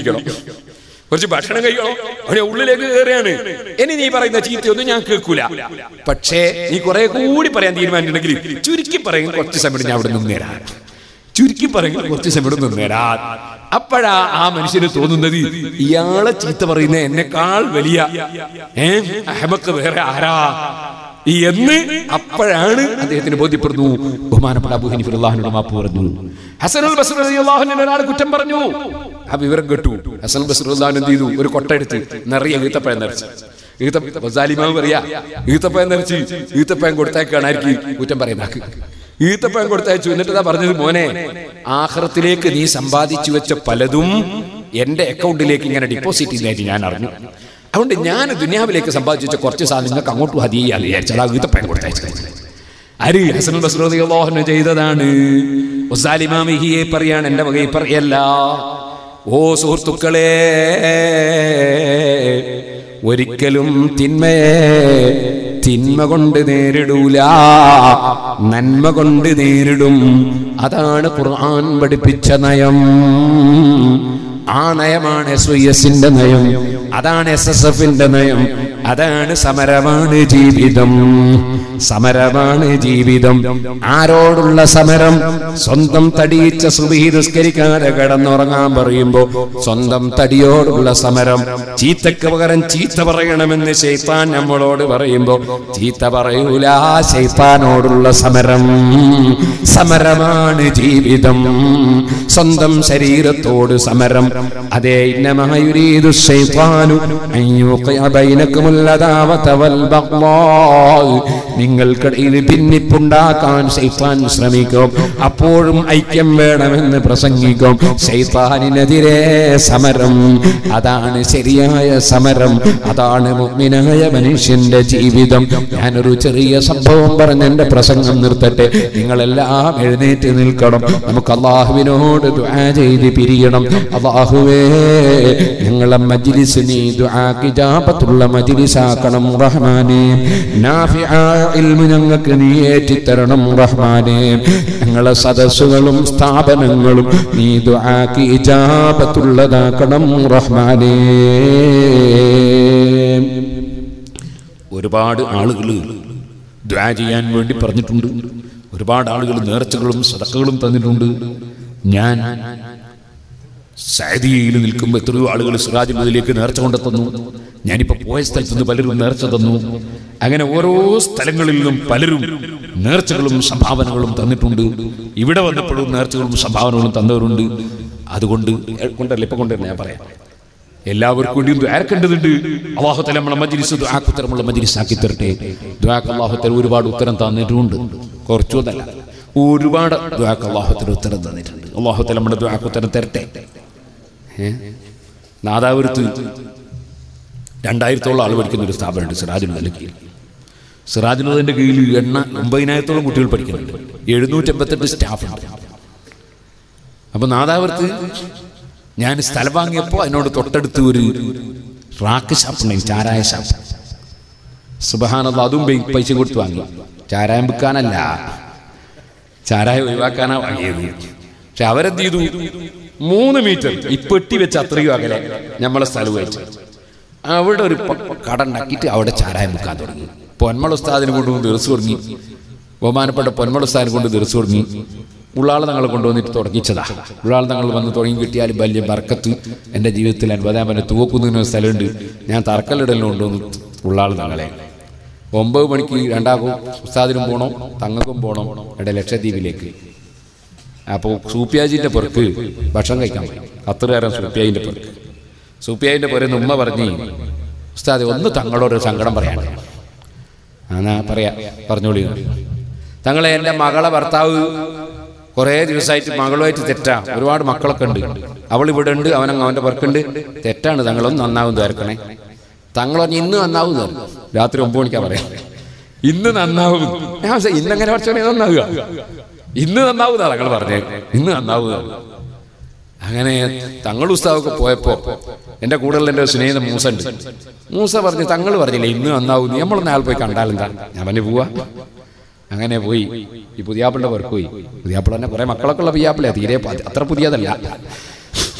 കഴിക്കണം കുറച്ച് ഭക്ഷണം കഴിക്കണം അവനെ ഉള്ളിലേക്ക് കയറിയാണ് ഇനി നീ പറയുന്ന ചീത്തയൊന്നും ഞാൻ കേൾക്കൂല പക്ഷേ നീ കുറെ കൂടി പറയാൻ തീരുമാനിച്ചിട്ടുണ്ടെങ്കിൽ ചുരുക്കി പറയും കുറച്ച് സമയം ഞാൻ അവിടെ നിന്നേരാ ചുരുക്കി പറയും കുറച്ച് സമയം ഇവിടെ നിന്നേരാ അപ്പോഴാ ആ മനുഷ്യന് തോന്നുന്നത് ഇയാളെ ചീത്ത പറയുന്ന എന്നെക്കാൾ വലിയ ഏ അഹമക്ക് വേറെ ആരാ എന്ന് അപ്പോഴാണ് അദ്ദേഹത്തിന് ബോധ്യപ്പെടുന്നു ബഹുമാനപ്പെട്ട അബു ഹനീഫ് അള്ളാഹുനോട് മാപ്പ് പറഞ്ഞു ഹസനുൽ ബസ്ർ അള്ളാഹുവിനെ ഒരാൾ കുറ്റം പറഞ്ഞു ആ വിവരം കേട്ടു ഹസൻ ബസ്ർ അള്ളാഹുൻ എന്ത് ചെയ്തു ഒരു കൊട്ട എടുത്ത് നിറയെ ഈത്തപ്പഴം നിറച്ച് ഈത്ത സാലിമാവ് പറയാ ഈത്തപ്പഴം നിറച്ച് ഈത്തപ്പഴം കൊടുത്തേക്കാണ് ആർക്ക് കുറ്റം പറയുന്ന ഈത്തപ്പഴം കൊടുത്തയച്ചു എന്നിട്ട് ഇതാ പറഞ്ഞത് മോനെ ആഹ്റത്തിലേക്ക് നീ സമ്പാദിച്ചു വെച്ച പലതും എന്റെ അക്കൗണ്ടിലേക്ക് ഇങ്ങനെ ഡെപ്പോസിറ്റ് ചെയ്തായിട്ട് ഞാൻ അറിഞ്ഞു അതുകൊണ്ട് ഞാൻ ദുനിയാവിലേക്ക് സമ്പാദിച്ചു വെച്ച കുറച്ച് സാധനം നിങ്ങൾക്ക് അങ്ങോട്ട് ഹതിയാന്ന് വിചാരിച്ചാൽ ആ ഈത്തപ്പഴം കൊടുത്തയച്ചു ആര് ഹസൻ ബസ്റോദി അള്ളാഹുന് ചെയ്തതാണ് ഉസാലിമാമിഹിയെ പറയാണ് എന്റെ വകയിൽ പറയല്ല ഓ സുഹൃത്തുക്കളെ ഒരിക്കലും തിന്മയെ തിന്മ കൊണ്ട് നേരിടൂല നന്മ കൊണ്ട് നേരിടും അതാണ് ഖുർആൻ പഠിപ്പിച്ച നയം ആ നയമാണ് എസ് ഐ എസിന്റെ നയം അതാണ് എസ് എസ് എഫിന്റെ നയം അതാണ് സമരമാണ് ജീവിതം സമരമാണ് ജീവിതം ആരോടുള്ള സമരം സ്വന്തം തടിയിച്ച സുബഹി നിസ്കരിക്കാതെ കിടന്നുറങ്ങാൻ പറയുമ്പോ സ്വന്തം തടിയോടുള്ള സമരം ചീത്തക്ക് പകരം ചീത്ത പറയണമെന്ന് ശൈത്താൻ നമ്മളോട് പറയുമ്പോ ചീത്ത പറയൂല ശൈത്താനോടുള്ള സമരം സമരമാണ് ജീവിതം സ്വന്തം ശരീരത്തോട് സമരം അതേ ഇന്നമായുരീതു ശൈത്താനു അൻ യൂഖിയ ബൈനക്കുമുൽ അദാവത വൽ ബഗ്ളാ നിങ്ങൾക്കിടയിൽ ഭിന്നിപ്പുണ്ടാക്കാൻ ശൈത്താൻ ശ്രമിക്കും അപ്പോഴും ഐക്യം വേണമെന്ന് പ്രസംഗിക്കും ശൈത്താനിനെതിരെ സമരം അതാണ് ശരിയായ സമരം അതാണ് മുഗ്മിനായ മനുഷ്യന്റെ ജീവിതം ഞാനൊരു ചെറിയ സംഭവം പറഞ്ഞ് എന്റെ പ്രസംഗം നിർത്തട്ടെ നിങ്ങളെല്ലാം എഴുന്നേറ്റ് നിൽക്കണം നമുക്ക് അള്ളാഹുവിനോട് ദുആ ചെയ്ത് പിരിയണം അള്ളാഹുവേ ഞങ്ങളെ മജ്ലിസ് നീ ദുആക്ക് ഇജാബത്തുള്ള മജ്ലിസാക്കണം റഹ്മാനേ നാഫിആയ ഇൽമു ഞങ്ങൾക്ക് നീ ഏറ്റിത്തരണം റഹ്മാനേ ഞങ്ങളെ സദസ്സുകളും സ്ഥാപനങ്ങളും നീ ദുആക്ക് ഇജാബത്തുള്ളതാക്കണം റഹ്മാനേ ഒരുപാട് ആളുകൾ ദ്വാ ചെയ്യാൻ വേണ്ടി പറഞ്ഞിട്ടുണ്ട് ഒരുപാട് ആളുകൾ നേർച്ചകളും സദക്കകളും തന്നിട്ടുണ്ട് ഞാൻ സൈദിയയിൽ നിൽക്കുമ്പോൾ എത്രയോ ആളുകൾ സിറാജ് മതിലേക്ക് നേർച്ച കൊണ്ട് തന്നു ഞാനിപ്പോ പോയ സ്ഥലത്ത് നിന്ന് പലരും നേർച്ച തന്നു അങ്ങനെ ഓരോ സ്ഥലങ്ങളിൽ നിന്നും പലരും നേർച്ചകളും സംഭാവനകളും തന്നിട്ടുണ്ട് ഇവിടെ വന്നപ്പോഴും നേർച്ചകളും സംഭാവനകളും തന്നവരുണ്ട് അതുകൊണ്ട് കൊണ്ടല്ല ഇപ്പൊ കൊണ്ടുവരുന്ന ഞാൻ പറയാം എല്ലാവർക്കും വേണ്ടിയും ദ്വാരക്കേണ്ടതുണ്ട് അള്ളാഹുത്തല നമ്മളെ മജ്ലിസ് ദ്വാക്കുത്തരമുള്ള മജ്ലിസ് ആക്കി തരട്ടെ ദ്വാക്ക് അള്ളാഹുത്തല ഒരുപാട് ഉത്തരം തന്നിട്ടുണ്ട് കുറച്ചൊന്നല്ല ഒരുപാട് ദ്വാക്ക് അള്ളാഹുത്തല ഉത്തരം തന്നിട്ടുണ്ട് അള്ളാഹുത്തല നമ്മുടെ ദ്വാക്ക് ഉത്തരം തരട്ടെ ഏ? നാദാപുരത്ത് രണ്ടായിരത്തോളം ആൾ പഠിക്കുന്ന ഒരു സ്ഥാപനമുണ്ട് സിറാജുൽ കീഴിൽ സിറാജുലതിന്റെ കീഴിൽ എണ്ണ ഒമ്പതിനായിരത്തോളം കുട്ടികൾ പഠിക്കുന്നുണ്ട് എഴുന്നൂറ്റി എൺപത്തെട്ട് സ്റ്റാഫുണ്ട് അപ്പൊ നാദാപുരത്ത് ഞാൻ സ്ഥലം വാങ്ങിയപ്പോൾ അതിനോട് തൊട്ടടുത്ത് ഒരു റാക്ക് ഷാപ്പ് ഉണ്ടായി ചാരായ ഷാപ്പ് സുബഹാനത് അതും പൈ- പൈസ കൊടുത്ത് വാങ്ങി ചാരായം വിൽക്കാനല്ല ചാരായം ഒഴിവാക്കാനാ വാങ്ങിയത് പക്ഷെ അവരെന്ത് ചെയ്തു മൂന്ന് മീറ്റർ ഈ പെട്ടി വെച്ച് അത്രയും അകലെ നമ്മളെ സ്ഥലം വെച്ച് അവിടെ ഒരു പ- കട ഉണ്ടാക്കിയിട്ട് അവിടെ ചാരായം വിൽക്കാൻ തുടങ്ങി പൊന്മള ഉസ്താദിനെ കൊണ്ടുവന്ന് ദിവസം തുടങ്ങി ബഹുമാനപ്പെട്ട പൊന്മള ഉസ്താദിനെ കൊണ്ട് ദിവസം തുടങ്ങി ഉള്ളാളെ തങ്ങൾ കൊണ്ടുവന്നിട്ട് തുടങ്ങിച്ചതാ ഉള്ളാളെ തങ്ങൾ വന്ന് തുടങ്ങി കിട്ടിയാൽ വലിയ ബർക്കത്ത് എൻ്റെ ജീവിതത്തിൽ അൻപതാം പന തൂക്കുന്നതിന് സ്ഥലമുണ്ട് ഞാൻ തറക്കല്ലിടലിന് കൊണ്ടുവന്ന് ഉള്ളാളെ തങ്ങളെ ഒമ്പത് മണിക്ക് രണ്ടാക്കും ഉസ്താദിനും പോകണം തങ്ങൾക്കും പോകണം ഇവിടെ ലക്ഷദ്വീപിലേക്ക് അപ്പോൾ സൂപ്യാജിന്റെ പുറത്ത് ഭക്ഷണം കഴിക്കാൻ പോയി അത്രയേരം സൂപ്യാജിന്റെ പുറത്ത് സൂപ്യാജിന്റെ പുറത്ത് ഉമ്മ പറഞ്ഞ് ഉസ്താദ് ഒന്ന് തങ്ങളോട് ഒരു സങ്കടം പറയാൻ എന്നാ പറയാ പറഞ്ഞോളി തങ്ങളെ എൻ്റെ മകളെ ഭർത്താവ് കുറേ ദിവസമായിട്ട് മകളുമായിട്ട് തെറ്റാ ഒരുപാട് മക്കളൊക്കെ ഉണ്ട് അവൾ ഇവിടെ ഉണ്ട് അവനങ്ങ് അവൻ്റെ വർക്കുണ്ട് തെറ്റാണ് തങ്ങളൊന്ന് നന്നാവും തീർക്കണേ തങ്ങൾ പറഞ്ഞ് ഇന്ന് നന്നാവും എന്ന് പറഞ്ഞു. രാത്രി ഒമ്പത് മണിക്കാ പറയാം ഇന്ന് നന്നാവും ഞാൻ വിചാരിച്ചു, ഇന്നെങ്ങനെ പഠിച്ചോണേ നന്നാവുക ഇന്ന് നന്നാവുന്ന തങ്ങൾ പറഞ്ഞേ ഇന്ന് നന്നാവുക അങ്ങനെ തങ്ങൾ ഉസ്താവൊക്കെ പോയപ്പോ എന്റെ കൂടെയുള്ള എന്റെ സ്നേഹിത മൂസ ഉണ്ട് മൂസ പറഞ്ഞു തങ്ങൾ പറഞ്ഞില്ലേ ഇന്ന് നന്നാവും നമ്മളൊന്ന് ആൾ പോയി കണ്ടാലെന്താ ഞാൻ പറഞ്ഞു പോവാ അങ്ങനെ പോയി ഈ പുതിയാപ്പിളിന്റെ പേർക്ക് പോയി പുതിയാപ്പിള തന്നെ കുറെ മക്കളൊക്കെ ഉള്ള പുതിയാപ്പിള തീരെ പ- അത്ര പുതിയതല്ല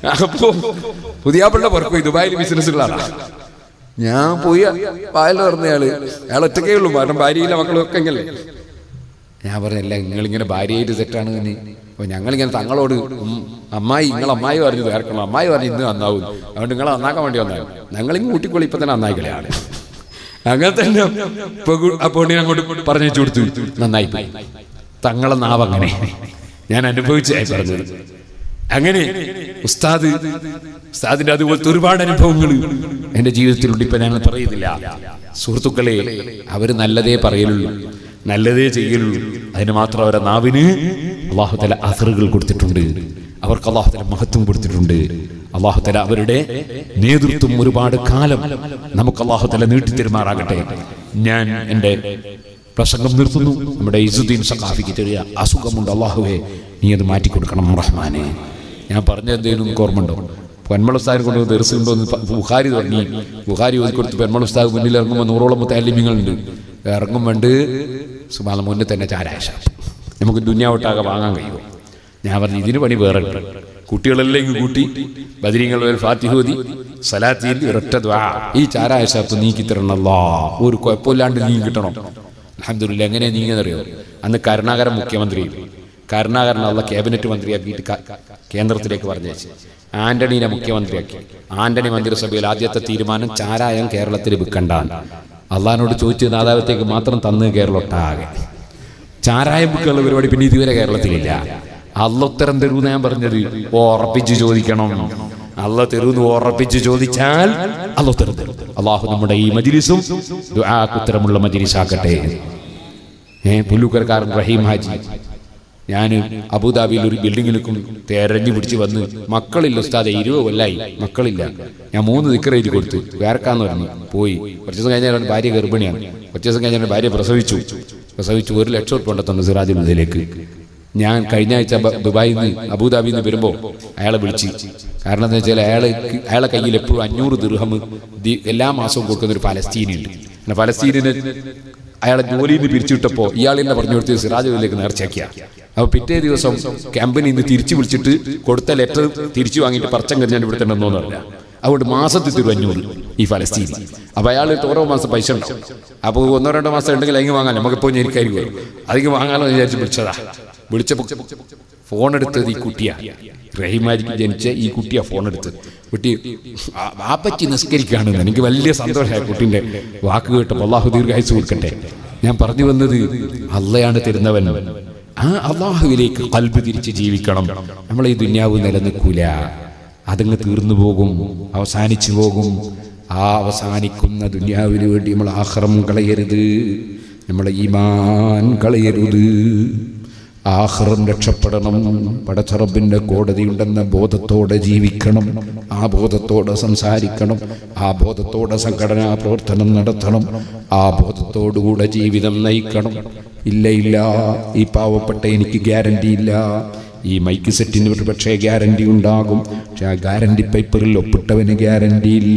അപ്പോ പുതിയാപ്പിള്ള പുറക്കു ദുബായിൽ ബിസിനസ്സുള്ള ആളാ ഞാൻ പോയി വായൽ പറഞ്ഞയാള് അയാൾ ഒറ്റക്കേ ഉള്ളൂ കാരണം ഭാര്യയിലെ മക്കളും ഒക്കെ എങ്ങനെ ഞാൻ പറഞ്ഞല്ല നിങ്ങളിങ്ങനെ ഭാര്യയായിട്ട് സെറ്റാണ് എന്ന് അപ്പൊ ഞങ്ങളിങ്ങനെ തങ്ങളോട് ഉം, അമ്മായി നിങ്ങൾ അമ്മായി പറഞ്ഞു തീർക്കണം അമ്മായി പറഞ്ഞു ഇന്ന് നന്നാവും അതുകൊണ്ട് നിങ്ങളെ നന്നാക്കാൻ വേണ്ടി വന്നാൽ ഞങ്ങളിങ്ങ് കൂട്ടിക്കോളി ഇപ്പൊ തന്നെ നന്നായിക്കളയാണ് അങ്ങനെ തന്നെ ഇപ്പൊ കു- ആ പെണ്ണിനെ അങ്ങോട്ട് പറഞ്ഞു കൊടുത്തു നന്നായി പോയി. തങ്ങളെ നാവ് അങ്ങനെ ഞാൻ അനുഭവിച്ചായി പറഞ്ഞത് അങ്ങനെ ഉസ്താദ് ഉസ്താദിന്റെ അതുപോലത്തെ ഒരുപാട് അനുഭവങ്ങൾ എന്റെ ജീവിതത്തിലുണ്ട് ഇപ്പൊ ഞാൻ പറയുന്നില്ല സുഹൃത്തുക്കളെ അവര് നല്ലതേ പറയലുള്ളൂ നല്ലതേ ചെയ്യലുള്ളൂ അതിന് മാത്രം അവരെ നാവിന് അള്ളാഹുതല അസറുകൾ കൊടുത്തിട്ടുണ്ട് അവർക്ക് അള്ളാഹുതല മഹത്വം കൊടുത്തിട്ടുണ്ട് അള്ളാഹുതല അവരുടെ നേതൃത്വം ഒരുപാട് കാലം നമുക്ക് അള്ളാഹുതല നീട്ടിത്തരുമാറാകട്ടെ ഞാൻ എൻ്റെ പ്രസംഗം നിർത്തുന്നു നമ്മുടെ ഇസുദ്ദീൻ സഖാഫിക്ക് ചെറിയ അസുഖമുണ്ട് അള്ളാഹുവെ നീ അത് മാറ്റിക്കൊടുക്കണം റഹ്മാനെ ഞാൻ പറഞ്ഞ എന്തെങ്കിലും നിങ്ങൾക്ക് ഓർമ്മയുണ്ടോ പെൺമള ഉസ്താദിനെ കൊണ്ട് ദർസുണ്ടോ എന്ന് പ- ബുഖാരി തുടങ്ങി ബുഖാരി ഓതി കൊടുത്ത് പെൺമള ഉസ്താദ് മുന്നിൽ ഇറങ്ങുമ്പോൾ നൂറോളം മുത്താലിമ്യങ്ങളുണ്ട് ഇറങ്ങും വേണ്ട സുമാല മുന്നിൽ തന്നെ ചാരാശ നമുക്ക് ദുന്യാവട്ടാകെ വാങ്ങാൻ കഴിയുമോ ഞാൻ പറഞ്ഞു ഇതിന് പണി വേറെ ഉണ്ട് കുട്ടികളെല്ലാം ഇങ്ങ് കൂട്ടി ബദരീങ്ങൾ ഫാത്തിഹോദി സലാത്തിൽ ഒരൊറ്റ ദ്വാ ഈ ചാരായ ഷാപ്പ് നീക്കി തരണല്ലോ ഒരു കുഴപ്പമില്ലാണ്ട് നീ കിട്ടണം അഹമ്മദില്ല എങ്ങനെ നീങ്ങുന്നറിയോ അന്ന് കരുണാകരൻ മുഖ്യമന്ത്രി കരുണാകരൻ ഉള്ള ക്യാബിനറ്റ് മന്ത്രിയാക്കിയിട്ട് ക- കേന്ദ്രത്തിലേക്ക് പറഞ്ഞയച്ചു ആന്റണീനെ മുഖ്യമന്ത്രിയാക്കി ആന്റണി മന്ത്രിസഭയിൽ ആദ്യത്തെ തീരുമാനം ചാരായം കേരളത്തിൽ വിൽക്കണ്ടാണ് അള്ളഹാനോട് ചോദിച്ച് നാദാവത്തേക്ക് മാത്രം തന്ന് കേരളൊട്ടാകെ ചാരായം ബുക്കുള്ള പരിപാടി പിന്നെ ഇതുവരെ കേരളത്തിലില്ല അല്ല ഉത്തരം തരൂന്ന് ഞാൻ പറഞ്ഞത് ഉറപ്പിച്ച് ചോദിക്കണം അല്ല തരൂന്ന് ഉറപ്പിച്ച് ചോദിച്ചാൽ അല്ല ഉത്തരം തരും അള്ളാഹു നമ്മുടെ ഈ മജിലിസും ദുആക്ക് ഉത്തരമുള്ള മജിലിസാക്കട്ടെ ഏ പുല്ലൂക്കരക്കാരൻ റഹീം ഹാജി ഞാൻ അബുദാബിയിൽ ഒരു ബിൽഡിംഗിൽ നിൽക്കും തെരഞ്ഞു പിടിച്ച് വന്ന് മക്കളില്ല ഉസ്താദെ ഇരുപത് കൊല്ലായി മക്കളില്ല ഞാൻ മൂന്ന് ദിക്കർ എഴുതി കൊടുത്തു വേർക്കാന്ന് പറഞ്ഞു പോയി കുറച്ച് ദിവസം കഴിഞ്ഞാൽ ഭാര്യ ഗർഭിണിയാണ് കുറച്ച് ദിവസം കഴിഞ്ഞാൽ ഭാര്യ പ്രസവിച്ചു പ്രസവിച്ചു ഒരു ലക്ഷം ഉറുപ്പ് കൊണ്ട് തന്നു സിറാജുൽ ഇതിലേക്ക് ഞാൻ കഴിഞ്ഞ ആഴ്ച ബ- ദുബായിൽ നിന്ന് അബുദാബിയിൽ നിന്ന് വരുമ്പോൾ അയാളെ വിളിച്ചു കാരണം എന്താ വെച്ചാൽ അയാളെ അയാളെ കയ്യിൽ എപ്പോഴും അഞ്ഞൂറ് ദിർഹം ദി- എല്ലാ മാസവും കൊടുക്കുന്ന ഒരു പലസ്തീനുണ്ട് പിന്നെ പലസ്തീനിന് അയാളെ ജോലിയിൽ നിന്ന് പിരിച്ചുവിട്ടപ്പോ ഇയാളിനെ പറഞ്ഞു കൊടുത്ത് സിറാജുലേക്ക് നേർച്ചയാക്കിയ അപ്പൊ പിറ്റേ ദിവസം കമ്പനി ഇന്ന് തിരിച്ചു വിളിച്ചിട്ട് കൊടുത്ത ലെറ്റർ തിരിച്ചു വാങ്ങിയിട്ട് പറച്ചം കഴിഞ്ഞാൽ ഇവിടെ തന്നെ ഒന്നും അറിയില്ല അതുകൊണ്ട് മാസത്തിൽ തരും അഞ്ഞൂറ് ഈ ഫലസ്തീനി അപ്പൊ അയാൾ ഓരോ മാസം പൈസ ഉണ്ടാവും അപ്പോൾ ഒന്നോ രണ്ടോ മാസം ഉണ്ടെങ്കിൽ അതിന് വാങ്ങാൻ നമുക്കിപ്പോൾ എനിക്കായിരിക്കും അതിന് വാങ്ങാനോ എന്ന് വിചാരിച്ച് വിളിച്ചതാ വിളിച്ചപ്പോ ഫോൺ എടുത്തത് ഈ കുട്ടിയാ റഹീമാരിക്ക് ജനിച്ച ഈ കുട്ടിയാ ഫോൺ എടുത്തത് കുട്ടി ആ- വാപ്പച്ചി നിസ്കരിക്കാണ് എനിക്ക് വലിയ സന്തോഷമായി കുട്ടിന്റെ വാക്ക് കേട്ടപ്പോൾ അള്ളാഹു ദീർഘായുസ് കൊടുക്കട്ടെ ഞാൻ പറഞ്ഞു വന്നത് അള്ളയാണ് തരുന്നവൻ ആ അള്ളാഹുവിലേക്ക് കൽബ് തിരിച്ച് ജീവിക്കണം നമ്മളെ ഈ ദുന്യാവ് നിലനിൽക്കൂല അതങ്ങ് തീർന്നു പോകും അവസാനിച്ചു പോകും ആ അവസാനിക്കുന്ന ദുന്യാവിന് വേണ്ടി നമ്മൾ ആഹ്റം കളയരുത് നമ്മളെ ഈമാൻ കളയരുത് ആഹ്റം രക്ഷപ്പെടണം പടച്ചറബിന്റെ കോടതിയുണ്ടെന്ന ബോധത്തോടെ ജീവിക്കണം ആ ബോധത്തോടെ സംസാരിക്കണം ആ ബോധത്തോടെ സംഘടനാ പ്രവർത്തനം നടത്തണം ആ ബോധത്തോടുകൂടെ ജീവിതം നയിക്കണം ഇല്ല ഇല്ല ഈ പാവപ്പെട്ട എനിക്ക് ഗ്യാരണ്ടി ഇല്ല ഈ മൈക്ക് സെറ്റിന് ഒരു പക്ഷേ ഗ്യാരണ്ടി ഉണ്ടാകും പക്ഷെ ആ ഗ്യാരണ്ടി പേപ്പറിൽ ഒപ്പിട്ടവന് ഗ്യാരണ്ടി ഇല്ല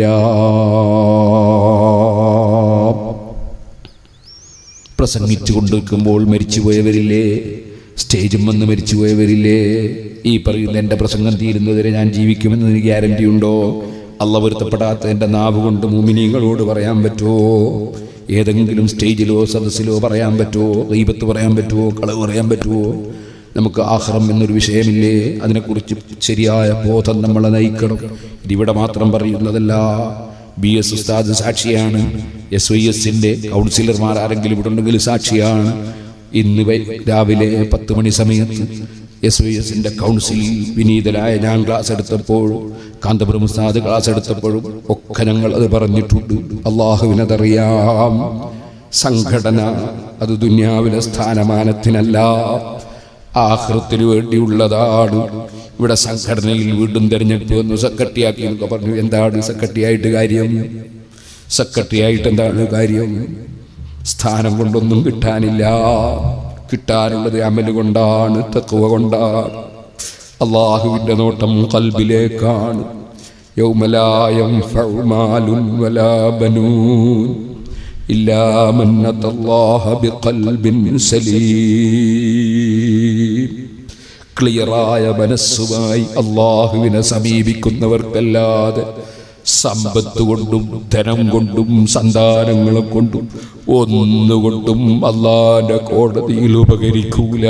പ്രസംഗിച്ചു കൊണ്ടിരിക്കുമ്പോൾ മരിച്ചുപോയവരില്ലേ സ്റ്റേജും വന്ന് മരിച്ചുപോയവരില്ലേ ഈ പറയുന്ന എൻ്റെ പ്രസംഗം തീരുന്നതുവരെ ഞാൻ ജീവിക്കുമെന്നതിന് ഗ്യാരണ്ടി ഉണ്ടോ അള്ള പൊരുത്തപ്പെടാത്ത എൻ്റെ നാവ് കൊണ്ട് മൂമിനിയങ്ങളോട് പറയാൻ പറ്റുമോ ഏതെങ്കിലും സ്റ്റേജിലോ സദസ്സിലോ പറയാൻ പറ്റുമോ ദൈവത്ത് പറയാൻ പറ്റുമോ കളവ് പറയാൻ പറ്റുമോ നമുക്ക് ആഹ്റം എന്നൊരു വിഷയമില്ലേ അതിനെക്കുറിച്ച് ശരിയായ ബോധം നമ്മളെ നയിക്കണം ഇതിവിടെ മാത്രം പറയുന്നതല്ല ബി എസ് ഉസ്താദ് സാക്ഷിയാണ് എസ് വൈ എസിന്റെ കൗൺസിലർമാർ ആരെങ്കിലും ഇവിടെ ഉണ്ടെങ്കിൽ സാക്ഷിയാണ് ഇന്ന് വൈ- രാവിലെ പത്ത് മണി സമയത്ത് എസ് വൈ എസിന്റെ കൗൺസിൽ വിനീതനായ ഞാൻ ക്ലാസ് എടുത്തപ്പോഴും കാന്തപുരം ഉസ്താദ് ക്ലാസ് എടുത്തപ്പോഴും ഒക്കെ ഞങ്ങൾ അത് പറഞ്ഞിട്ടുണ്ട് അള്ളാഹുവിനതറിയാം സംഘടന അത് ദുന്യാവിലെ സ്ഥാനമാനത്തിനല്ല ആഹൃത്തിന് വേണ്ടിയുള്ളതാണ് ഇവിടെ സംഘടനയിൽ വീണ്ടും തെരഞ്ഞെടുപ്പ് വന്നു സെക്രട്ടറിയാക്കി എന്നൊക്കെ പറഞ്ഞു എന്താണ് സെക്രട്ടറിയായിട്ട് കാര്യം സെക്രട്ടറിയായിട്ട് എന്താണ് കാര്യം സ്ഥാനം കൊണ്ടൊന്നും കിട്ടാനില്ല കിട്ടാനുള്ളത് അമല് കൊണ്ടാണ് തക്കുവ കൊണ്ടാണ് അള്ളാഹുവിൻ്റെ നോട്ടം കൽബിലേക്കാണ് യൗമലായം ഫൗമാലുൻ വലാ ബനൂൻ إلا من أتى الله بقلب سليم ക്ലിയറായ മനസ്സുമായി അള്ളാഹുവിനെ സമീപിക്കുന്നവർക്കല്ലാതെ സമ്പത്ത് കൊണ്ടും ധനം കൊണ്ടും സന്താനങ്ങളെ കൊണ്ടും ഒന്നുകൊണ്ടും അള്ളാന്റെ കോടതിയിൽ ഉപകരിക്കൂല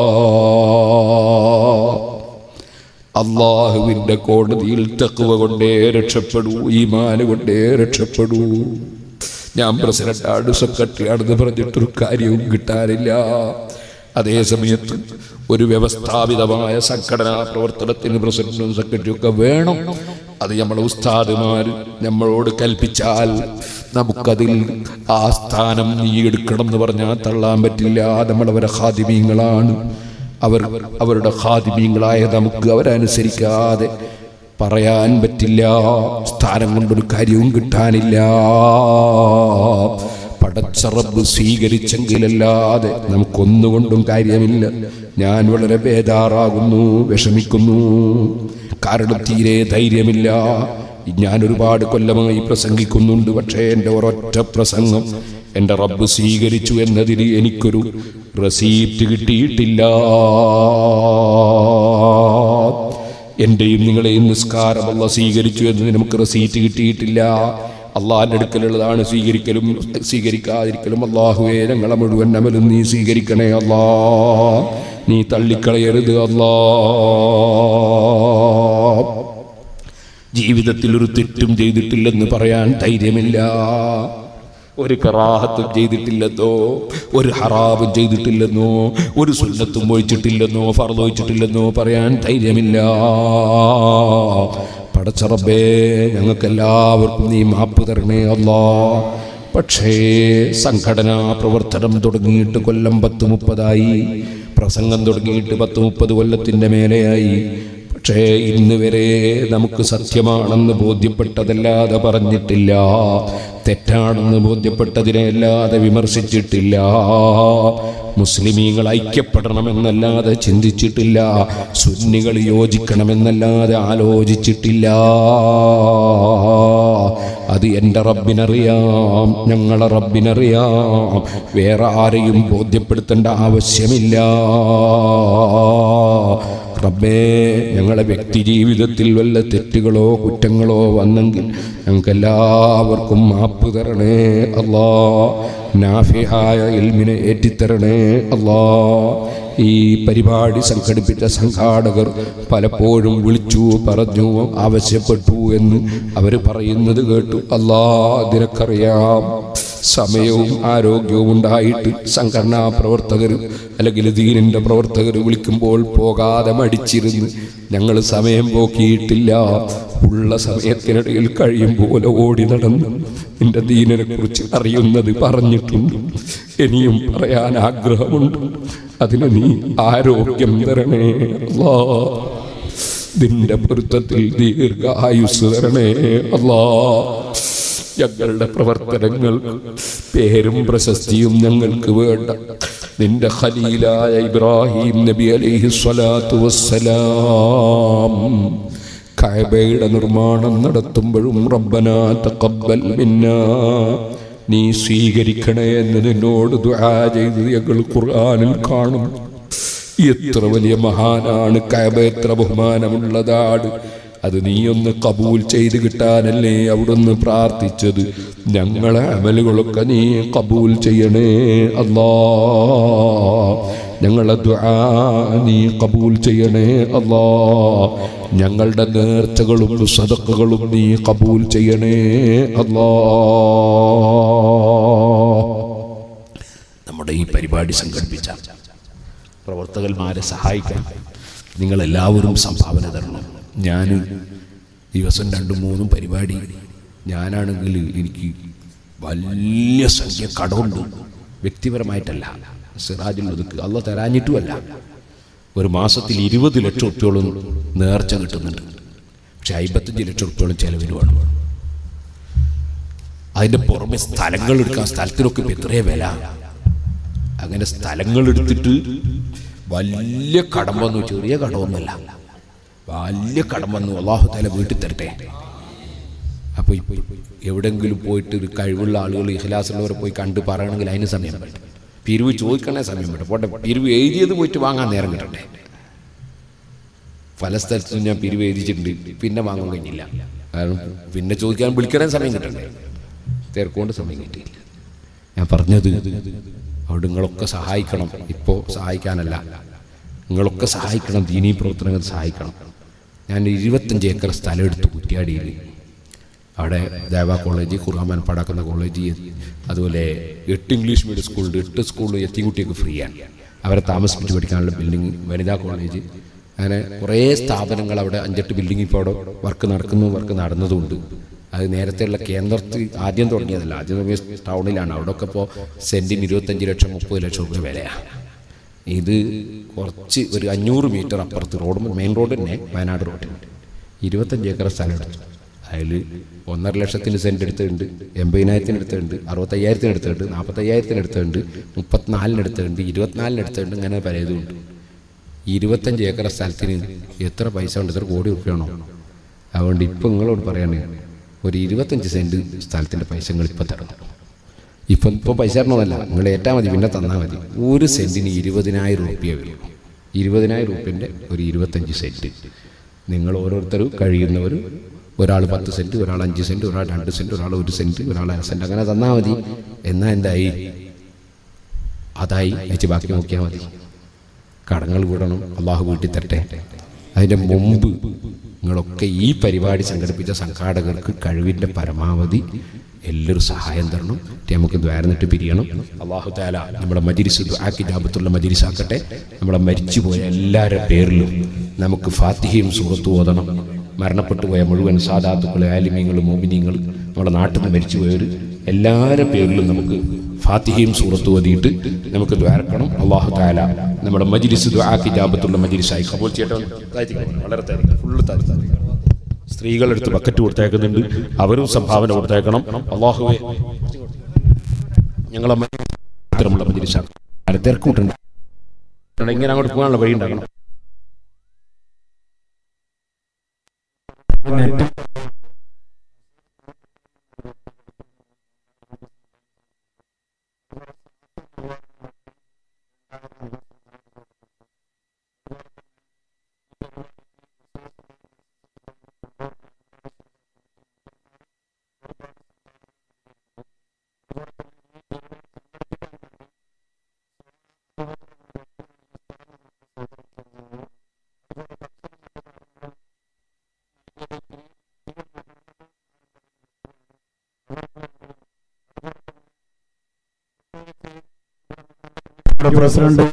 അള്ളാഹുവിന്റെ കോടതിയിൽ തക്കുവ കൊണ്ടേ രക്ഷപ്പെടൂ ഈമാന് കൊണ്ടേ രക്ഷപ്പെടൂ ഞാൻ പ്രസിഡന്റാണ് സെക്രട്ടറിയാണെന്ന് പറഞ്ഞിട്ടൊരു കാര്യവും കിട്ടാനില്ല അതേ സമയത്ത് ഒരു വ്യവസ്ഥാപിതമായ സംഘടനാ പ്രവർത്തനത്തിന് പ്രസിഡന്റും സെക്രട്ടറിയും ഒക്കെ വേണം അത് നമ്മളെ ഉസ്താദുമാർ നമ്മളോട് കൽപ്പിച്ചാൽ നമുക്കതിൽ ആ സ്ഥാനം നീ എടുക്കണം എന്ന് പറഞ്ഞാൽ തള്ളാൻ പറ്റില്ല നമ്മളവരെ ഹാദിമീങ്ങളാണ് അവർ അവരുടെ ഹാദിമീങ്ങളായ നമുക്ക് അവരനുസരിക്കാതെ പറയാൻ പറ്റില്ല സ്ഥാനം കൊണ്ടൊരു കാര്യവും കിട്ടാനില്ല പടച്ചറബ് സ്വീകരിച്ചെങ്കിലല്ലാതെ നമുക്കൊന്നുകൊണ്ടും കാര്യമില്ല ഞാൻ വളരെ ബേജാറാകുന്നു വിഷമിക്കുന്നു കാരണം തീരെ ധൈര്യമില്ല ഞാൻ ഒരുപാട് കൊല്ലമായി പ്രസംഗിക്കുന്നുണ്ട് പക്ഷേ എൻ്റെ ഒരൊറ്റ പ്രസംഗം എൻ്റെ റബ്ബ് സ്വീകരിച്ചു എന്നതിന് എനിക്കൊരു റെസീപ്റ്റ് കിട്ടിയിട്ടില്ല എൻ്റെയും നിങ്ങളെയും നിസ്കാരമല്ല സ്വീകരിച്ചു എന്നതിന് നമുക്ക് റെസീറ്റ് കിട്ടിയിട്ടില്ല അള്ളാഹിൻ്റെ അടുക്കലുള്ളതാണ് സ്വീകരിക്കലും സ്വീകരിക്കാതിരിക്കലും അള്ളാഹുവേ ഞങ്ങളെ മുഴുവൻ അമലും നീ സ്വീകരിക്കണേ അല്ലാ നീ തള്ളിക്കളയരുത് അല്ലാ ജീവിതത്തിൽ ഒരു തെറ്റും ചെയ്തിട്ടില്ലെന്ന് പറയാൻ ധൈര്യമില്ല ഒരു കറാഹത്തും ചെയ്തിട്ടില്ലെന്നോ ഒരു ഹറാബും ചെയ്തിട്ടില്ലെന്നോ ഒരു സുന്നത്തും ഒഴിച്ചിട്ടില്ലെന്നോ ഫർദൊഴിച്ചിട്ടില്ലെന്നോ പറയാൻ ധൈര്യമില്ല പടച്ചറബേ ഞങ്ങൾക്കെല്ലാവർക്കും നീ മാപ്പ് തരണേ അല്ലാ പക്ഷേ സംഘടനാ പ്രവർത്തനം തുടങ്ങിയിട്ട് കൊല്ലം പത്ത് മുപ്പതായി പ്രസംഗം തുടങ്ങിയിട്ട് പത്ത് മുപ്പത് കൊല്ലത്തിൻ്റെ മേലെയായി പക്ഷേ ഇന്ന് വരെ നമുക്ക് സത്യമാണെന്ന് ബോധ്യപ്പെട്ടതല്ലാതെ പറഞ്ഞിട്ടില്ല തെറ്റാണെന്ന് ബോധ്യപ്പെട്ടതിനെ അല്ലാതെ വിമർശിച്ചിട്ടില്ല മുസ്ലിമീങ്ങൾ ഐക്യപ്പെടണമെന്നല്ലാതെ ചിന്തിച്ചിട്ടില്ല സുന്നികൾ യോജിക്കണമെന്നല്ലാതെ ആലോചിച്ചിട്ടില്ല അത് എൻ്റെ റബ്ബിനറിയാം ഞങ്ങളെ റബ്ബിനറിയാം വേറെ ആരെയും ബോധ്യപ്പെടുത്തേണ്ട ആവശ്യമില്ല റബ്ബേ ഞങ്ങളെ വ്യക്തി ജീവിതത്തിൽ വല്ല തെറ്റുകളോ കുറ്റങ്ങളോ വന്നെങ്കിൽ ഞങ്ങൾക്ക് എല്ലാവർക്കും മാപ്പ് തരണേ അല്ലാ നാഫിഹായ ഇൽമിനെ ഏറ്റിത്തരണേ അല്ലാ ഈ പരിപാടി സംഘടിപ്പിച്ച സംഘാടകർ പലപ്പോഴും വിളിച്ചു പറഞ്ഞു ആവശ്യപ്പെട്ടു എന്ന് അവർ പറയുന്നത് കേട്ടു അല്ലാ നിനക്കറിയാം സമയവും ആരോഗ്യവും ഉണ്ടായിട്ട് സംഘടനാ പ്രവർത്തകർ അല്ലെങ്കിൽ ദീനിൻ്റെ പ്രവർത്തകർ വിളിക്കുമ്പോൾ പോകാതെ മടിച്ചിരുന്ന് ഞങ്ങൾ സമയം പോക്കിയിട്ടില്ല ഉള്ള സമയത്തിനിടയിൽ കഴിയും പോലെ ഓടി നടന്ന് നിന്റെ ദീനിനെ കുറിച്ച് അറിയുന്നത് പറഞ്ഞിട്ടുണ്ട് ഇനിയും പറയാൻ ആഗ്രഹമുണ്ട് അതിന് നീ ആരോഗ്യം തരണേ അല്ലാ നിന്റെ പൊരുത്തത്തിൽ ദീർഘായുസ് തരണേ അല്ലാ ഞങ്ങളുടെ പ്രവർത്തനങ്ങൾ പേരും പ്രശസ്തിയും ഞങ്ങൾക്ക് വേണ്ട നിന്റെ ഖലീലായ ഇബ്രാഹിം നബി അലൈഹി സ്വലാത്തു വസ്സലാം കഅബയുടെ നിർമ്മാണം നടത്തുമ്പോഴും റബ്ബന തഖബ്ബൽ മിന്നാ നീ സ്വീകരിക്കണേ എന്ന് നിന്നോട് ദുആ ചെയ്ത് ഞങ്ങൾ ഖുർആനിൽ കാണും എത്ര വലിയ മഹാനാണ് കഅബ എത്ര ബഹുമാനമുള്ളതാണ് അത് നീയൊന്ന് കബൂൽ ചെയ്ത് കിട്ടാനല്ലേ അവിടുന്ന് പ്രാർത്ഥിച്ചത് ഞങ്ങളെ അമലുകളൊക്കെ നീ കബൂൽ ചെയ്യണേ അല്ലാ ഞങ്ങളെ ദുആ നീ കബൂൽ ചെയ്യണേ അല്ലാ ഞങ്ങളുടെ നേർച്ചകളും സദക്കുകളും നീ കബൂൽ ചെയ്യണേ അല്ലാ നമ്മുടെ ഈ പരിപാടി സംഘടിപ്പിച്ച പ്രവർത്തകന്മാരെ സഹായിക്കാൻ നിങ്ങളെല്ലാവരും സംഭാവന തരണം ഞാൻ ദിവസം രണ്ടും മൂന്നും പരിപാടി ഞാനാണെങ്കിൽ എനിക്ക് വലിയ സംഖ്യ കടമുണ്ട് വ്യക്തിപരമായിട്ടല്ല സിറാജുൽ ഒതുക്ക് അല്ല തരാഞ്ഞിട്ടുമല്ല ഒരു മാസത്തിൽ ഇരുപത് ലക്ഷം ഉറുപ്പ്യോളം നേർച്ച കിട്ടുന്നുണ്ട് പക്ഷെ അമ്പത്തഞ്ച് ലക്ഷം ഉറുപ്പ്യോളം ചെലവിന് വേണം അതിൻ്റെ പുറമെ സ്ഥലങ്ങൾ എടുക്കാൻ സ്ഥലത്തിനൊക്കെ ഇപ്പം എത്രയേ വില അങ്ങനെ സ്ഥലങ്ങൾ എടുത്തിട്ട് വലിയ കടം വന്നു ചെറിയ കടമൊന്നുമല്ല വലിയ കടം വന്നു അള്ളാഹു തല വീട്ടിൽ തരട്ടെ അപ്പോൾ ഇപ്പോൾ എവിടെങ്കിലും പോയിട്ട് ഒരു കഴിവുള്ള ആളുകൾ ഇഖലാസുള്ളവരെ പോയി കണ്ട് പറയണമെങ്കിൽ അതിന് സമയം വേണ്ട പിരിവ് ചോദിക്കണേ സമയം വേണ്ട പോട്ടെ പിരിവ് എഴുതിയത് പോയിട്ട് വാങ്ങാൻ നേരം കിട്ടട്ടെ പല സ്ഥലത്തും ഞാൻ പിരിവ് എഴുതിച്ചിട്ടുണ്ട് പിന്നെ വാങ്ങാൻ കഴിഞ്ഞില്ല കാരണം പിന്നെ ചോദിക്കാൻ വിളിക്കാൻ സമയം കിട്ടണ്ടേ തിരക്കൊണ്ട് സമയം കിട്ടിയില്ല ഞാൻ പറഞ്ഞത് അവിടെ നിങ്ങളൊക്കെ സഹായിക്കണം ഇപ്പോൾ സഹായിക്കാനല്ല നിങ്ങളൊക്കെ സഹായിക്കണം ദീനീ പ്രവർത്തനങ്ങൾ സഹായിക്കണം ഞാൻ ഇരുപത്തഞ്ച് ഏക്കർ സ്ഥലം എടുത്തു കുറ്റിയാടിയിൽ അവിടെ ദേവ കോളേജ് ഖുർആൻ പാടാക്കുന്ന കോളേജ് അതുപോലെ എട്ട് ഇംഗ്ലീഷ് മീഡിയം സ്കൂളുണ്ട് എട്ട് സ്കൂളിൽ എത്തിക്കുട്ടിയൊക്കെ ഫ്രീ ആണ് അവരെ താമസിപ്പിച്ച് പഠിക്കാനുള്ള ബിൽഡിംഗ് വനിതാ കോളേജ് അങ്ങനെ കുറേ സ്ഥാപനങ്ങൾ അവിടെ അഞ്ചെട്ട് ബിൽഡിംഗ് ഇപ്പോൾ അവിടെ വർക്ക് നടക്കുന്നു വർക്ക് നടന്നതുണ്ട് അത് നേരത്തെയുള്ള കേന്ദ്രത്തിൽ ആദ്യം തുടങ്ങിയതല്ല ആദ്യം തുടങ്ങിയ ടൗണിലാണ് അവിടെ ഒക്കെ ഇപ്പോൾ സെൻറ്റിന് ഇരുപത്തഞ്ച് ലക്ഷം മുപ്പത് ലക്ഷം രൂപ വിലയാണ് ഇത് കുറച്ച് ഒരു അഞ്ഞൂറ് മീറ്റർ അപ്പുറത്ത് റോഡ് മെയിൻ റോഡ് തന്നെ വയനാട് റോഡിൽ ഇരുപത്തഞ്ച് ഏക്കർ സ്ഥലം എടുത്തു അതിൽ ഒന്നര ലക്ഷത്തിന് സെൻറ്റ് എടുത്തിട്ടുണ്ട് എൺപതിനായിരത്തിന് എടുത്തിട്ടുണ്ട് അറുപത്തയ്യായിരത്തിന് എടുത്തിട്ടുണ്ട് നാൽപ്പത്തയ്യായിരത്തിന് എടുത്തിട്ടുണ്ട് മുപ്പത്തിനാലിന് എടുത്തിട്ടുണ്ട് ഇരുപത്തിനാലിന് എടുത്തിട്ടുണ്ട് ഇങ്ങനെ പലതുണ്ട് ഇരുപത്തഞ്ച് ഏക്കർ സ്ഥലത്തിന് എത്ര പൈസ ഉണ്ട് എത്ര കോടി റുപ്യാണോ അതുകൊണ്ട് ഇപ്പം നിങ്ങളോട് പറയാണ് ഒരു ഇരുപത്തഞ്ച് സെൻറ്റ് സ്ഥലത്തിൻ്റെ പൈസ നിങ്ങൾ ഇപ്പം തരണം ഇപ്പം ഇപ്പോൾ പൈസ തരണമെന്നല്ല നിങ്ങൾ ഏറ്റാ മതി പിന്നെ തന്നാൽ മതി ഒരു സെൻറ്റിന് ഇരുപതിനായിരം റുപ്യ വരും ഇരുപതിനായിരം റുപ്യൻ്റെ ഒരു ഇരുപത്തഞ്ച് സെൻറ്റ് നിങ്ങൾ ഓരോരുത്തരും കഴിയുന്നവർ ഒരാൾ പത്ത് സെൻറ്റ് ഒരാൾ അഞ്ച് സെൻറ്റ് ഒരാൾ രണ്ട് സെൻറ്റ് ഒരാൾ ഒരു സെൻറ്റ് ഒരാൾ അര സെൻറ്റ് അങ്ങനെ തന്നാൽ മതി എന്നാൽ എന്തായി അതായി വെച്ച് ബാക്കി നോക്കിയാൽ മതി കടങ്ങൾ വിടണം അള്ളാഹു വീട്ടിൽ തരട്ടെ അതിൻ്റെ മുമ്പ് നിങ്ങളൊക്കെ ഈ പരിപാടി സംഘടിപ്പിച്ച സംഘാടകർക്ക് കഴിവിൻ്റെ പരമാവധി എല്ലാവരും സഹായം തരണം എന്നിട്ട് നമുക്ക് ദ്വാരന്നിട്ട് പിരിയണം അള്ളാഹു താല നമ്മുടെ മജിരിസ് ആക്കി ജാപത്തുള്ള മജിരിസ് ആക്കട്ടെ നമ്മുടെ മരിച്ചുപോയ എല്ലാവരുടെ പേരിലും നമുക്ക് ഫാത്തിഹയും സുഹൃത്തു ഓതണം മരണപ്പെട്ടു പോയ മുഴുവൻ സാധാത്തുക്കൾ ആലിമ്യങ്ങൾ മോമിനിയങ്ങൾ നമ്മുടെ നാട്ടിൽ നിന്ന് മരിച്ചുപോയവർ എല്ലാവരുടെ പേരിലും നമുക്ക് ഫാത്തിഹയും സൂറത്ത് ഓതിയിട്ട് നമുക്ക് ദ്വാരക്കണം അള്ളാഹു താല നമ്മുടെ മജിലിസ് ദ്വാക്കി ജാപത്തുള്ള മജിലിസായി കബൂൽ ചെയ്യട്ടെ താഴ്ത്തിക്കണം. വളരെ താഴ്ത്തി. ഫുള്ള് താഴ്ത്തി, താഴ്ത്തി. സ്ത്രീകളെടുത്ത് ബക്കറ്റ് കൊടുത്തേക്കുന്നുണ്ട് അവരും സംഭാവന കൊടുത്തേക്കണം അള്ളാഹുവെ ഞങ്ങളെ ഇത്തരമുള്ള മജിലിസാണ് തിരക്കൂട്ടുണ്ട് ഇങ്ങനെ അങ്ങോട്ട് പോകാനുള്ള വഴി ഉണ്ടാക്കണം പ്രസിഡന്റ്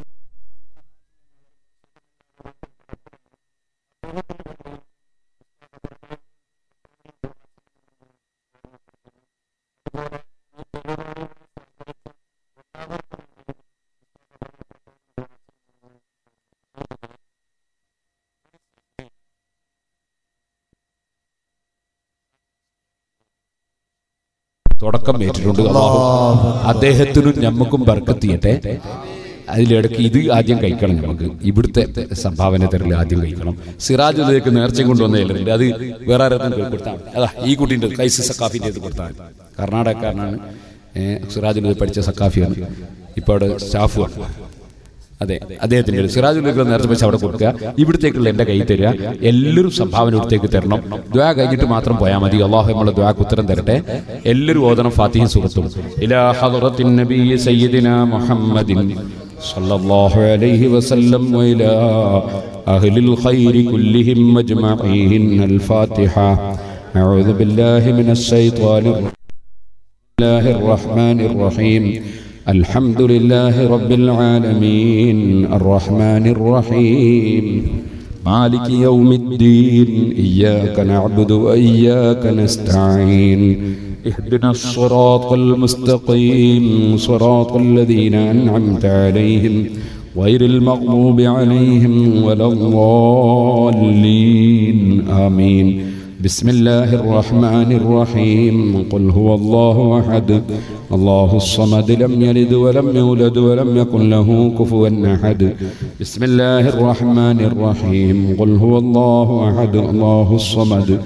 തുടക്കം ഏറ്റിട്ടുണ്ട് അള്ളാഹു അദ്ദേഹത്തിനും ഞമ്മക്കും ബർക്കത്തിയട്ടെ അതിലിടയ്ക്ക് ഇത് ആദ്യം കഴിക്കണം നമുക്ക് ഇവിടുത്തെ സംഭാവന തരൽ ആദ്യം കഴിക്കണം സിറാജുലേക്ക് നേർച്ചയും കൊണ്ടുവന്ന എല്ലാവരുണ്ട് അത് വേറെ ആരും കൊടുത്താൽ മതി. അതാ ഈ കുട്ടീൻ്റെ കൈസ് സക്കാഫിൻ്റെ ഇത് കൊടുത്താൽ മതി. കർണാടകക്കാരനാണ് സിറാജുൽ പഠിച്ച സക്കാഫിയാണ് ഇപ്പോൾ അവിടെ സ്റ്റാഫുമാണ് അതെ അദ്ദേഹത്തിന്റെ സിറാജുലേക്ക് നേരത്തെ വെച്ച് അവിടെ കൊടുക്കുക ഇവിടത്തേക്കുള്ള എന്റെ കൈ തരിക എല്ലാവരും സംഭാവന ഇവിടത്തേക്ക് തരണം ദ്വാ കഴിഞ്ഞിട്ട് മാത്രം പോയാൽ മതി അള്ളാഹു നമ്മളെ ദ്വാക്ക് ഉത്തരം തരട്ടെ എല്ലാവരും ഓതണം ഫാത്തിഹ സുഹൃത്തും ഇലാ ഹദറത്തിൻ നബി സയ്യിദിന മുഹമ്മദിൻ സല്ലല്ലാഹു അലൈഹി വസല്ലം വഇലാ അഹ്ലിൽ ഖൈരി കുല്ലിഹിം അജ്മഈൻ അൽ ഫാത്തിഹ അഊദു ബില്ലാഹി മിനശ് ശൈത്വാനിർ الله الرحمن الرحيم الحمد لله رب العالمين الرحمن الرحيم مالك يوم الدين إياك نعبد وإياك نستعين اهدنا الصراط المستقيم صراط الذين أنعمت عليهم غير المغضوب عليهم ولا الضالين آمين بسم الله الرحمن الرحيم قل هو الله احد الله الصمد لم يلد ولم يولد ولم يكن له كفوا احد بسم الله الرحمن الرحيم قل هو الله احد الله الصمد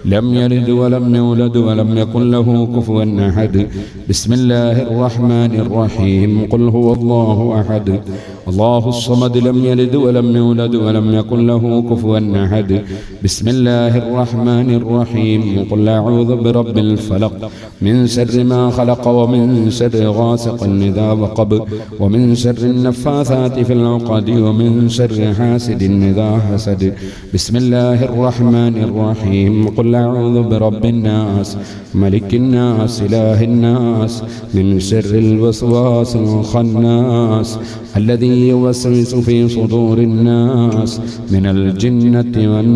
لم يلد ولم يولد ولم يكن له كفوا أحد بسم الله الرحمن الرحيم قل هو الله أحد الله الصمد لم يلد ولم يولد ولم يكن له كفوا أحد بسم الله الرحمن الرحيم قل أعوذ برب الفلق من شر ما خلق ومن شر غاسق إذا وقب ومن شر النفاثات في العقد ومن شر حاسد إذا حسد بسم الله الرحمن الرحيم قل أعوذ برب الناس ملك الناس إله الناس من شر الوسواس الخناس الذي يوسوس في صدور الناس من الجنة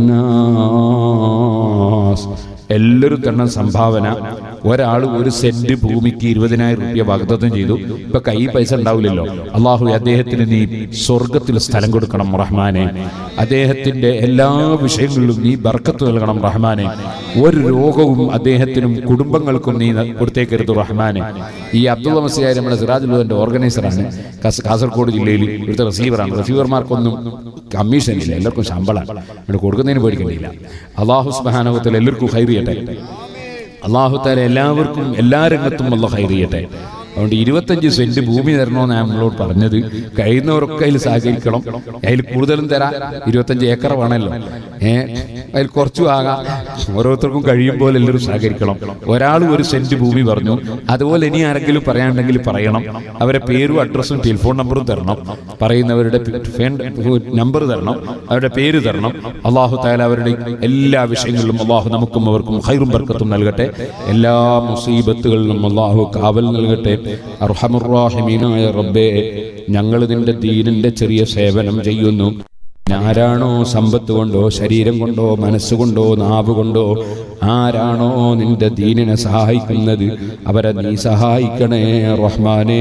والناس എല്ലാവരും തരണം സംഭാവന ഒരാൾ ഒരു സെന്റ് ഭൂമിക്ക് ഇരുപതിനായിരം റുപ്യ വാഗ്ദത്തം ചെയ്തു ഇപ്പൊ കൈ പൈസ ഉണ്ടാവില്ലല്ലോ അള്ളാഹു അദ്ദേഹത്തിന് നീ സ്വർഗത്തിൽ സ്ഥലം കൊടുക്കണം റഹ്മാനെ അദ്ദേഹത്തിന്റെ എല്ലാ വിഷയങ്ങളിലും നീ ബർക്കത്ത് നൽകണം റഹ്മാനെ ഒരു രോഗവും അദ്ദേഹത്തിനും കുടുംബങ്ങൾക്കും നീ ന- കൊടുത്തേക്കരുത് റഹ്മാനെ ഈ അബ്ദുൾ മസിയായ നമ്മുടെ സിറാജുലുവിന്റെ ഓർഗനൈസറാണ് കാസ- കാസർഗോഡ് ജില്ലയിൽ ഇവിടുത്തെ റിസീവറാണ് റിസീവർമാർക്കൊന്നും കമ്മീഷൻ ഇല്ല എല്ലാവർക്കും ശമ്പളമാണ് ഇവിടെ കൊടുക്കുന്നതിന് പേടിക്കേണ്ടിയില്ല അള്ളാഹു സുബാനവത്തിൽ എല്ലാവർക്കും ഹൈർ ചെയ്യട്ടെ അള്ളാഹു താല എല്ലാവർക്കും എല്ലാ രംഗത്തും അല്ല ഹൈർ ചെയ്യട്ടെ അതുകൊണ്ട് ഇരുപത്തഞ്ച് സെന്റ് ഭൂമി തരണമെന്ന് ഞാൻ നമ്മളോട് പറഞ്ഞത് കഴിയുന്നവരൊക്കെ അതിൽ സഹകരിക്കണം അതിൽ കൂടുതലും തരാം ഇരുപത്തഞ്ച് ഏക്കർ വേണമല്ലോ ഏ അതിൽ കുറച്ചും ആകാം ഓരോരുത്തർക്കും കഴിയും പോലെ എല്ലാവരും സഹകരിക്കണം ഒരാൾ ഒരു സെന്റ് ഭൂമി പറഞ്ഞു അതുപോലെ ഇനി ആരെങ്കിലും പറയാനുണ്ടെങ്കിൽ പറയണം അവരെ പേരും അഡ്രസ്സും ടെലിഫോൺ നമ്പറും തരണം പറയുന്നവരുടെ നമ്പർ തരണം അവരുടെ പേര് തരണം അള്ളാഹു താല അവരുടെ എല്ലാ വിഷയങ്ങളിലും അള്ളാഹു നമുക്കും അവർക്കും ഹൈറും ബർക്കത്തും നൽകട്ടെ എല്ലാ മുസീബത്തുകളിലും അള്ളാഹു കാവൽ നൽകട്ടെ അർഹമുറാഹിമീനായ റബ്ബേ ഞങ്ങൾ നിന്റെ ദീനിന്റെ ചെറിയ സേവനം ചെയ്യുന്നു ആരാണോ സമ്പത്ത് കൊണ്ടോ ശരീരം കൊണ്ടോ മനസ്സുകൊണ്ടോ നാവ് കൊണ്ടോ ആരാണോ നിന്റെ ദീനിനെ സഹായിക്കുന്നത് അവരെ നീ സഹായിക്കണേ റഹ്മാനേ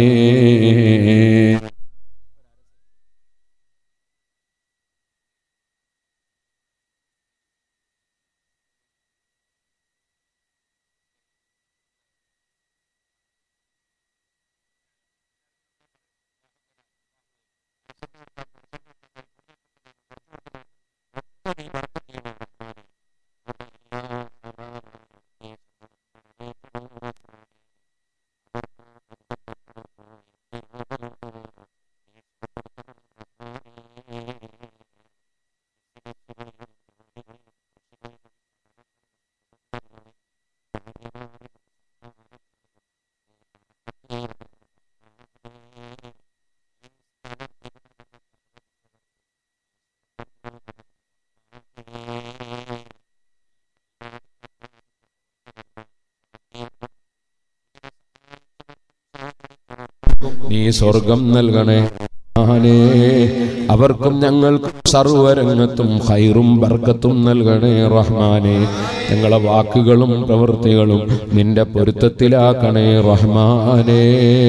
നീ സ്വർഗം നൽകണേ മഹാനേ അവർക്കും ഞങ്ങൾക്കും സർവരംഗത്തും ഹൈറും ബർക്കത്തും നൽകണേ റഹ്മാനെ ഞങ്ങളെ വാക്കുകളും പ്രവൃത്തികളും നിന്റെ പൊരുത്തത്തിലാക്കണേ റഹ്മാനേ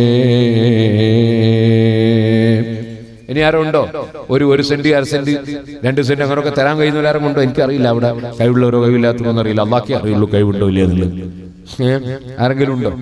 ഇനി ആരും ഉണ്ടോ ഒരു ഒരു സെന്റ് അര സെന്റ് രണ്ട് സെന്റ് അങ്ങനെയൊക്കെ തരാൻ കഴിയുന്ന ആരും ഉണ്ടോ എനിക്കറിയില്ല അവിടെ കഴിവുള്ളവരോ കഴിവില്ലാത്തവരോ അറിയില്ല അള്ളാഹ്ക്കേ അറിയുള്ളൂ കഴിവുണ്ടോ ഇല്ല എന്നുള്ളത് ഏ? ആരെങ്കിലും ഉണ്ടോ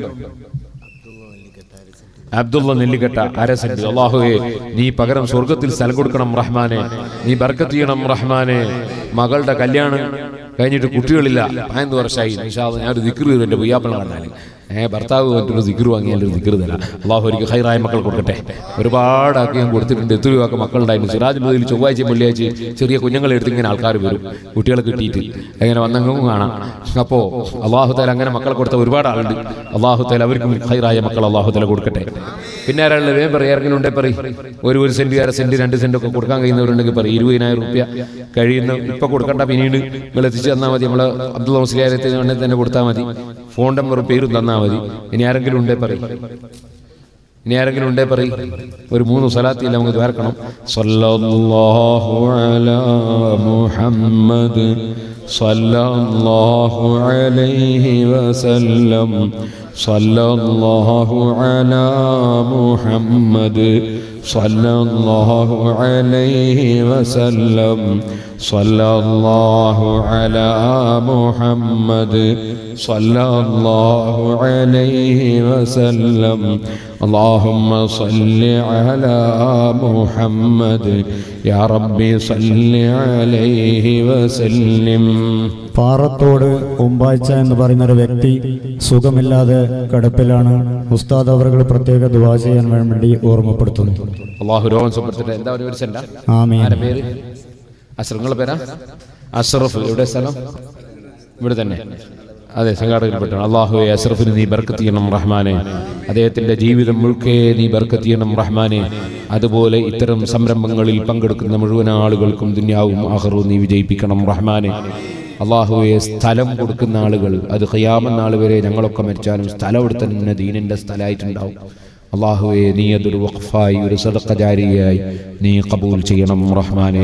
അബ്ദുള്ള നെല്ലിക്കട്ട അരസെന്റ് അള്ളാഹുവേ നീ പകരം സ്വർഗത്തിൽ സ്ഥലം കൊടുക്കണം റഹ്മാനെ നീ ബർക്കത്ത് ചെയ്യണം റഹ്മാനെ മകളുടെ കല്യാണം കഴിഞ്ഞിട്ട് കുട്ടികളില്ല പതിനൊന്ന് വർഷമായി നിഷാദ് ഞാൻ ഒരു ദിക്റ് എന്റെ പുയ്യാപ്പളം കണ്ടാൽ ഏഹ് ഭർത്താവ് വന്നിട്ടൊരു ദിക്റ് വാങ്ങിയാൽ ഒരു ദിക്റ് തരാം അള്ളാഹു എനിക്ക് ഹൈറായ മക്കൾ കൊടുക്കട്ടെ ഒരുപാട് ആക്കി ഞാൻ കൊടുത്തിട്ടുണ്ട് എത്രയോ ആക്കി മക്കളുണ്ടായിരുന്നു സിറാജ് മുതൽ ചൊവ്വാഴ്ച വെള്ളിയാഴ്ച ചെറിയ കുഞ്ഞുങ്ങളെ എടുത്ത് ഇങ്ങനെ ആൾക്കാർ വരും കുട്ടികളെ കിട്ടിയിട്ട് അങ്ങനെ വന്നെങ്കിലും കാണാം അപ്പോ അള്ളാഹു തല അങ്ങനെ മക്കളെ കൊടുത്ത ഒരുപാട് ആളുണ്ട് അള്ളാഹു തല അവർക്കും ഹൈറായ മക്കൾ അള്ളാഹു തല കൊടുക്കട്ടെ പിന്നെ ആരാളുടെ വേഗം പറയും ആരെങ്കിലും ഉണ്ടേ പറയും ഒരു ഒരു സെന്റ് അര സെന്റ് രണ്ട് സെന്റ് ഒക്കെ കൊടുക്കാൻ കഴിയുന്നവരുണ്ടെങ്കിൽ പറയും ഇരുപതിനായിരം റുപ്യ കഴിയുന്ന ഇപ്പൊ കൊടുക്കണ്ട പിന്നീട് നിങ്ങൾ എത്തിച്ചു തന്നാൽ മതി നമ്മളെ അബ്ദുൾ മുസ്ലിയാരത്തെ തന്നെ കൊടുത്താൽ മതി ഫോൺ നമ്പറും പേരും തന്നാൽ മതി ഇനി ആരെങ്കിലും ഉണ്ടേ പറയും ഇനി ആരെങ്കിലും ഉണ്ടേ പറയും ഒരു മൂന്ന് സ്വലാത്തില്ല നമുക്ക് ദ്വാരക്കണം സല്ലല്ലാഹു അലാ മുഹമ്മദ് സല്ലല്ലാഹു അലൈഹി വസല്ലം സല്ലല്ലാഹു അലാ മുഹമ്മദ് സല്ലല്ലാഹു അലൈഹി വസല്ലം صلى الله على محمد صلى الله عليه وسلم اللهم صل على محمد يا ربي صل عليه وسلم പാറത്തോട് ഉമ്പാഴ്ച എന്ന് പറയുന്ന ഒരു വ്യക്തി സുഖമില്ലാതെ കിടപ്പിലാണ് ഉസ്താദ് അവർ പ്രത്യേക ദുവാ ചെയ്യാൻ വേണ്ടി ഓർമ്മപ്പെടുത്തുന്നു അള്ളാഹു രോഗം സുഖപ്പെടുത്തിട്ട് എന്താ ഒരു സെന്റ ആമീൻ ആരെ പേര് അസ്ര നിങ്ങളെ പേരാ അഷ്റഫ് എവിടെ സ്ഥലം ഇവിടെ തന്നെ അതെ സംഘാടകയിൽപ്പെട്ട അള്ളാഹുവെ അഷ്റഫിന് നീ ബർക്കത്ത് ചെയ്യണം റഹ്മാനെ അദ്ദേഹത്തിന്റെ ജീവിതം മുഴുക്കെ നീ ബർക്കത്ത് ചെയ്യണം റഹ്മാനെ അതുപോലെ ഇത്തരം സംരംഭങ്ങളിൽ പങ്കെടുക്കുന്ന മുഴുവൻ ആളുകൾക്കും ദുന്യാവും ആഹറും നീ വിജയിപ്പിക്കണം റഹ്മാനെ അള്ളാഹുവെ സ്ഥലം കൊടുക്കുന്ന ആളുകൾ അത് ഖിയാമ നാൾ വരെ ഞങ്ങളൊക്കെ മരിച്ചാലും സ്ഥലം ഇവിടെ തന്നെ ദീനിന്റെ സ്ഥലമായിട്ടുണ്ടാവും അള്ളാഹുവെ നീ അതൊരു വഖഫായി ഒരു സദഖജാരിയായി നീ കബൂൽ ചെയ്യണം റഹ്മാനെ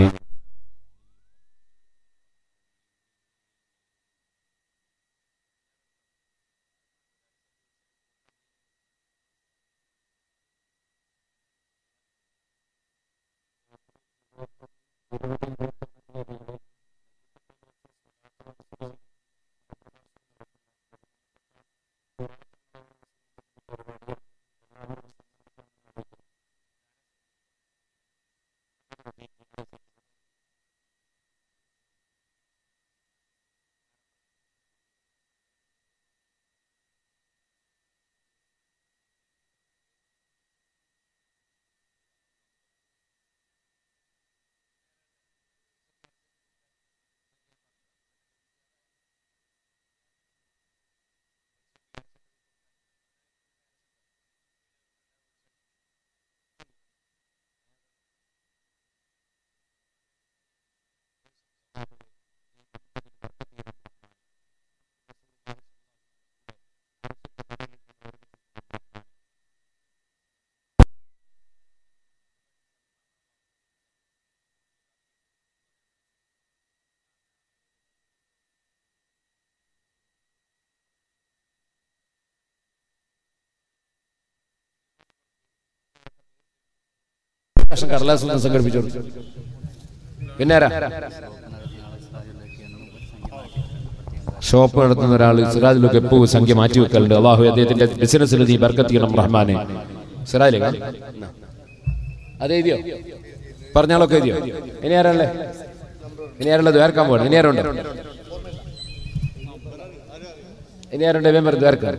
വർഷം കടലാസ് ഒന്ന് സംഘടിപ്പിച്ചു കൊടുത്തു. പിന്നെ ആരാ ഷോപ്പ് നടത്തുന്ന ഒരാൾ സിറാജിലൊക്കെ എപ്പോഴും സംഖ്യ മാറ്റി വെക്കലുണ്ട് അള്ളാഹു അദ്ദേഹത്തിന്റെ ബിസിനസ്സിൽ നീ ബർക്കത്ത് ചെയ്യണം റഹ്മാനെ സിറാജിലേക്കാ അതെഴുതിയോ പറഞ്ഞാളൊക്കെ എഴുതിയോ ഇനി ആരല്ലേ ഇനി ആരുള്ളത് വേർക്കാൻ പോകണം ഇനി ആരുണ്ട് ഇനി ആരുണ്ട് വേം വെറുതെ വേർക്കാൻ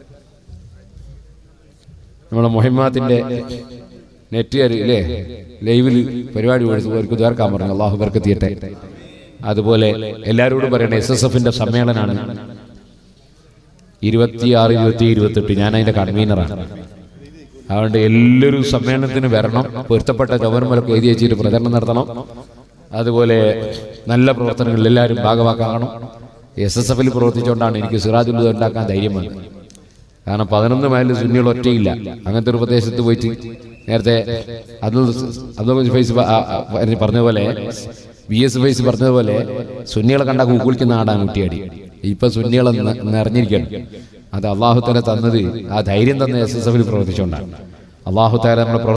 നമ്മളെ മൊഹിമാത്തിന്റെ നെറ്റ് അല്ലേ ലൈവിൽ പരിപാടി കൊടുത്തു തീർക്കാൻ പറഞ്ഞു അള്ളാഹു ബർക്കത്തിയട്ടെ അതുപോലെ എല്ലാവരോടും പറയണേ എസ് എസ് എഫിന്റെ സമ്മേളനമാണ് ഇരുപത്തിയാറ് ഇരുപത്തി ഇരുപത്തെട്ട് ഞാൻ അതിന്റെ കൺവീനറാണ് അതുകൊണ്ട് എല്ലാവരും സമ്മേളനത്തിന് വരണം പൊരുത്തപ്പെട്ട ഗവർണറൊക്കെ എഴുതി വെച്ചിട്ട് പ്രചരണം നടത്തണം അതുപോലെ നല്ല പ്രവർത്തനങ്ങളിൽ എല്ലാവരും ഭാഗമാക്കണം എസ് എസ് എഫിൽ പ്രവർത്തിച്ചുകൊണ്ടാണ് എനിക്ക് സിറാജുൽ ഹുദ ഉണ്ടാക്കാൻ ധൈര്യം വന്നത് കാരണം പതിനൊന്ന് മൈലിൽ സുന്നികൾ ഒറ്റയില്ല അങ്ങനത്തെ ഒരു പ്രദേശത്ത് പോയിട്ട് നേരത്തെ അബ്ദുൾ അബ്ദുൾ ഫൈസ് പ- ആ- ആ പറഞ്ഞതുപോലെ വി എസ് ഫൈസ് പറഞ്ഞതുപോലെ സുന്നികളെ കണ്ട കൂക്കുളിക്കുന്ന നാടാണ് കുട്ടിയാടി ഇപ്പൊ സുന്നികളെ ന- നിറഞ്ഞിരിക്കുകയാണ് അത് അള്ളാഹു തല തന്നത് ആ ധൈര്യം തന്ന എസ് എസ് എഫിൽ പ്രവർത്തിച്ചുകൊണ്ടാണ് അള്ളാഹു താല നമ്മുടെ പ്രവർ-